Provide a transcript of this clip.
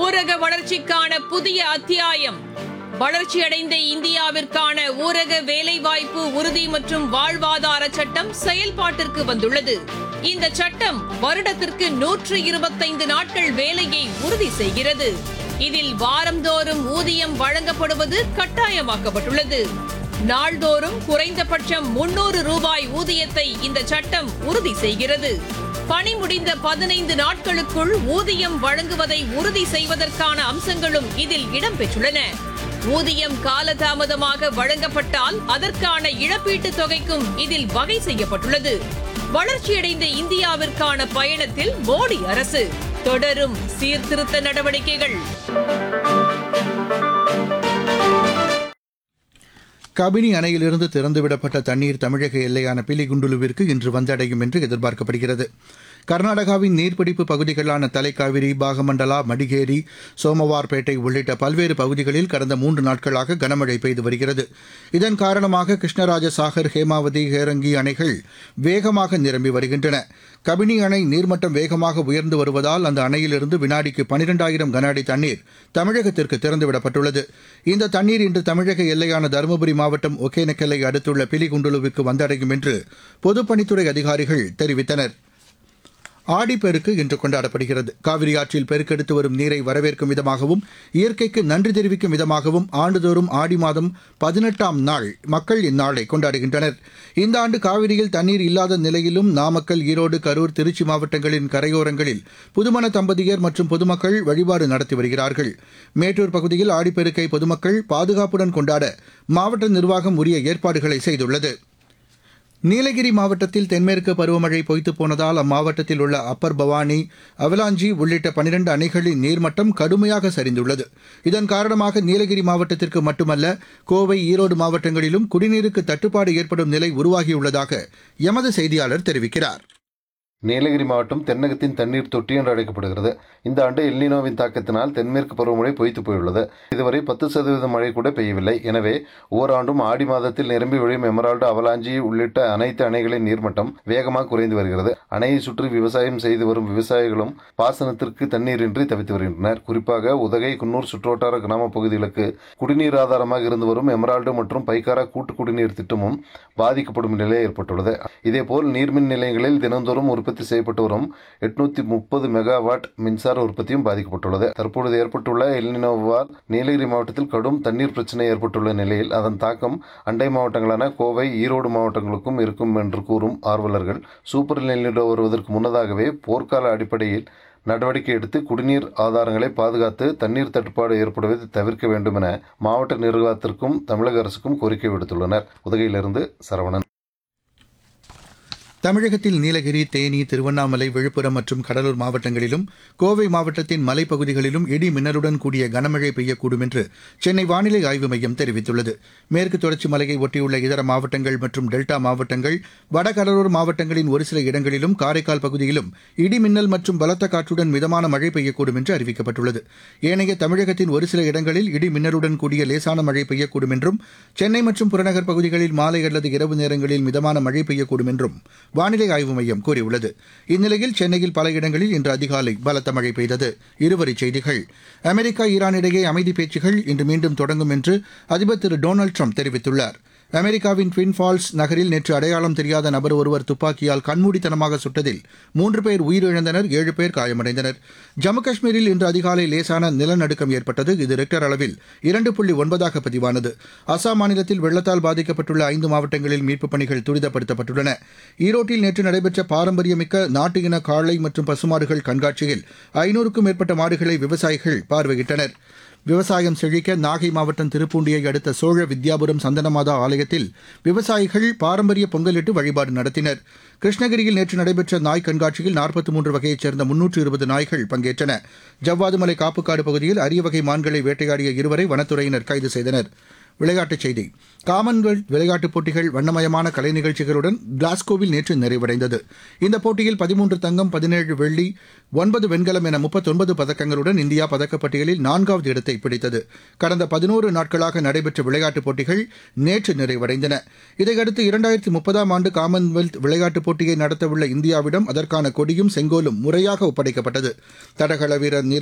ஊரக வளர்ச்சிக்கான புதிய அத்தியாயம் வளர்ச்சியடைந்த இந்தியாவிற்கான ஊரக வேலைவாய்ப்பு உறுதி மற்றும் வாழ்வாதார சட்டம் செயல்பாட்டிற்கு வந்துள்ளது இந்த சட்டம் வருடத்திற்கு நூற்று இருபத்தைந்து நாட்கள் வேலையை உறுதி செய்கிறது இதில் வாரந்தோறும் ஊதியம் வழங்கப்படுவது கட்டாயமாக்கப்பட்டுள்ளது நாள்தோறும் குறைந்தபட்சம் முன்னூறு ரூபாய் ஊதியத்தை இந்த சட்டம் உறுதி செய்கிறது பணி முடிந்த பதினைந்து நாட்களுக்குள் ஊதியம் வழங்குவதை உறுதி செய்வதற்கான அம்சங்களும் இதில் இடம்பெற்றுள்ளன ஊதியம் காலதாமதமாக வழங்கப்பட்டால் அதற்கான இழப்பீட்டுத் தொகைக்கும் இதில் வகை செய்யப்பட்டுள்ளது வளர்ச்சியடைந்த இந்தியாவிற்கான பயணத்தில் மோடி அரசு தொடரும் சீர்திருத்த நடவடிக்கைகள் கபினி அணையிலிருந்து திறந்துவிடப்பட்ட தண்ணீர் தமிழக எல்லையான பிலிகுண்டுலுவிற்கு இன்று வந்தடையும் என்று எதிர்பார்க்கப்படுகிறது கர்நாடகாவின் நீர்பிடிப்பு பகுதிகளான தலைக்காவிரி பாகமண்டலா மடிகேரி சோமவார்பேட்டை உள்ளிட்ட பல்வேறு பகுதிகளில் கடந்த மூன்று நாட்களாக கனமழை பெய்து வருகிறது இதன் காரணமாக கிருஷ்ணராஜ சாகர் ஹேமாவதி ஹேரங்கி அணைகள் வேகமாக நிரம்பி வருகின்றன கபினி அணை நீர்மட்டம் வேகமாக உயர்ந்து வருவதால் அந்த அணையிலிருந்து வினாடிக்கு பனிரெண்டாயிரம் கன அடி தண்ணீர் தமிழகத்திற்கு திறந்துவிடப்பட்டுள்ளது இந்த தண்ணீர் இன்று தமிழக எல்லையான தருமபுரி மாவட்டம் ஒகேனக்கல்லை அடுத்துள்ள பிலிகுண்டுலுவுக்கு வந்தடையும் என்று பொதுப்பணித்துறை அதிகாரிகள் தெரிவித்தனர் ஆடிப்பெருக்கு இன்று கொண்டாடப்படுகிறது காவிரி ஆற்றில் பெருக்கெடுத்து வரும் நீரை வரவேற்கும் விதமாகவும் இயற்கைக்கு நன்றி தெரிவிக்கும் விதமாகவும் ஆண்டுதோறும் ஆடி மாதம் பதினெட்டாம் நாள் மக்கள் இந்நாளை கொண்டாடுகின்றனர் இந்த ஆண்டு காவிரியில் தண்ணீர் இல்லாத நிலையிலும் நாமக்கல் ஈரோடு கரூர் திருச்சி மாவட்டங்களின் கரையோரங்களில் புதுமண தம்பதியர் மற்றும் பொதுமக்கள் வழிபாடு நடத்தி வருகிறார்கள் மேட்டூர் பகுதியில் ஆடிப்பெருக்கை பொதுமக்கள் பாதுகாப்புடன் கொண்டாட மாவட்ட நிர்வாகம் உரிய ஏற்பாடுகளை செய்துள்ளது நீலகிரி மாவட்டத்தில் தென்மேற்கு பருவமழை பொய்த்து போனதால் அம்மாவட்டத்தில் உள்ள அப்பர் பவானி அவலாஞ்சி உள்ளிட்ட பனிரண்டு அணைகளின் நீர்மட்டம் கடுமையாக சரிந்துள்ளது இதன் காரணமாக நீலகிரி மாவட்டத்திற்கு மட்டுமல்ல கோவை ஈரோடு மாவட்டங்களிலும் குடிநீருக்கு தட்டுப்பாடு ஏற்படும் நிலை உருவாகியுள்ளதாக எமது செய்தியாளர் தெரிவிக்கிறார் நீலகிரி மாவட்டம் தென்னகத்தின் தண்ணீர் தொட்டி என்று அழைக்கப்படுகிறது இந்த ஆண்டு எல்லினோவின் தாக்கத்தினால் தென்மேற்கு பருவமழை பொய்த்து போயுள்ளது இதுவரை பத்து சதவீதம் மழை கூட பெய்யவில்லை எனவே ஓராண்டும் ஆடி மாதத்தில் நிரம்பி வழியும் எமரால்டு அவலாஞ்சி உள்ளிட்ட அனைத்து அணைகளின் நீர்மட்டம் வேகமாக குறைந்து வருகிறது அணையை சுற்றி விவசாயம் செய்து வரும் விவசாயிகளும் பாசனத்திற்கு தண்ணீரின்றி தவித்து வருகின்றனர் குறிப்பாக உதகை குன்னூர் சுற்றுவட்டார கிராம பகுதிகளுக்கு குடிநீர் ஆதாரமாக இருந்து வரும் எமரால்டு மற்றும் பைக்காரா கூட்டு குடிநீர் திட்டமும் பாதிக்கப்படும் நிலை ஏற்பட்டுள்ளது இதேபோல் நீர்மின் நிலையங்களில் தினந்தோறும் உற்பத்தி செய்யப்பட்டு வரும் எட்நூத்தி முப்பது மெகாவாட் மின்சார உற்பத்தியும் பாதிக்கப்பட்டுள்ளது தற்பொழுது ஏற்பட்டுள்ள எல்னினோவால் நீலகிரி மாவட்டத்தில் கடும் தண்ணீர் பிரச்சனை ஏற்பட்டுள்ள நிலையில் அதன் தாக்கம் அண்டை மாவட்டங்களான கோவை ஈரோடு மாவட்டங்களுக்கும் இருக்கும் என்று கூறும் ஆர்வலர்கள் சூப்பர் எல்னினோ வருவதற்கு முன்னதாகவே போர்க்கால அடிப்படையில் நடவடிக்கை எடுத்து குடிநீர் ஆதாரங்களை பாதுகாத்து தண்ணீர் தட்டுப்பாடு ஏற்படுவதை தவிர்க்க வேண்டும் என மாவட்ட நிர்வாகத்திற்கும் தமிழக அரசுக்கும் கோரிக்கை விடுத்துள்ளனர் உதகையிலிருந்து சரவணன் தமிழகத்தில் நீலகிரி தேனி திருவண்ணாமலை விழுப்புரம் மற்றும் கடலூர் மாவட்டங்களிலும் கோவை மாவட்டத்தின் மலைப்பகுதிகளிலும் இடி மின்னலுடன் கூடிய கனமழை பெய்யக்கூடும் என்று சென்னை வானிலை ஆய்வு மையம் தெரிவித்துள்ளது மேற்கு தொடர்ச்சி மலையை ஒட்டியுள்ள இதர மாவட்டங்கள் மற்றும் டெல்டா மாவட்டங்கள் வடகடலோர மாவட்டங்களின் ஒரு சில இடங்களிலும் காரைக்கால் பகுதியிலும் இடி மின்னல் மற்றும் பலத்த காற்றுடன் மிதமான மழை பெய்யக்கூடும் என்று அறிவிக்கப்பட்டுள்ளது ஏனைய தமிழகத்தின் ஒரு சில இடங்களில் இடி மின்னலுடன் கூடிய லேசான மழை பெய்யக்கூடும் என்றும் சென்னை மற்றும் புறநகர் பகுதிகளில் மாலை அல்லது இரவு நேரங்களில் மிதமான மழை பெய்யக்கூடும் என்றும் வானிலை ஆய்வு மையம் கூறியுள்ளது இந்நிலையில் சென்னையில் பல இடங்களில் இன்று அதிகாலை பலத்த மழை பெய்தது இருவரிச் செய்திகள் அமெரிக்கா ஈரான் இடையே அமைதி பேச்சுகள் இன்று மீண்டும் தொடங்கும் என்று அதிபர் திரு டொனால்டு ட்ரம்ப் தெரிவித்துள்ளார் அமெரிக்காவின் ட்வின் ஃபால்ஸ் நகரில் நேற்று அடையாளம் தெரியாத நபர் ஒருவர் துப்பாக்கியால் கண்மூடித்தனமாக சுட்டதில் மூன்று பேர் உயிரிழந்தனர் ஏழு பேர் காயமடைந்தனர் ஜம்மு காஷ்மீரில் இன்று அதிகாலை லேசான நிலநடுக்கம் ஏற்பட்டது இது ரெக்டர் அளவில் இரண்டு புள்ளி ஒன்பதாக பதிவானது அசாம் மாநிலத்தில் வெள்ளத்தால் பாதிக்கப்பட்டுள்ள ஐந்து மாவட்டங்களில் மீட்புப் பணிகள் துரிதப்படுத்தப்பட்டுள்ளன ஈரோட்டில் நேற்று நடைபெற்ற பாரம்பரியமிக்க நாட்டு இன காளை மற்றும் பசுமாடுகள் கண்காட்சியில் ஐநூறுக்கும் மேற்பட்ட மாடுகளை விவசாயிகள் பார்வையிட்டனர் விவசாயம் செழிக்க நாகை மாவட்டம் திருப்பூண்டியை அடுத்த சோழ வித்யாபுரம் சந்தனமாதா ஆலயத்தில் விவசாயிகள் பாரம்பரிய பொங்கலிட்டு வழிபாடு நடத்தினர் கிருஷ்ணகிரியில் நேற்று நடைபெற்ற நாய் கண்காட்சியில் நாற்பத்தி மூன்று வகையைச் சேர்ந்த முன்னூற்று இருபது நாய்கள் பங்கேற்றன ஜவ்வாதுமலை காப்புக்காடு பகுதியில் அரிய வகை மான்களை வேட்டையாடிய இருவரை வனத்துறையினர் கைது செய்தனர் விளையாட்டுச் செய்தி காமன்வெல்த் விளையாட்டுப் போட்டிகள் வண்ணமயமான கலை நிகழ்ச்சிகளுடன் கிளாஸ்கோவில் நேற்று நிறைவடைந்தது இந்த போட்டியில் பதிமூன்று தங்கம் பதினேழு வெள்ளி ஒன்பது வெண்கலம் என முப்பத்தொன்பது பதக்கங்களுடன் இந்தியா பதக்கப்பட்டியலில் நான்காவது இடத்தை பிடித்தது கடந்த பதினோரு நாட்களாக நடைபெற்ற விளையாட்டுப் போட்டிகள் நேற்று நிறைவடைந்தன இதையடுத்து இரண்டாயிரத்தி முப்பதாம் ஆண்டு காமன்வெல்த் விளையாட்டுப் போட்டியை நடத்தவுள்ள இந்தியாவிடம் அதற்கான கொடியும் செங்கோலும் முறையாக ஒப்படைக்கப்பட்டது தடகள வீரர் நீரஜ்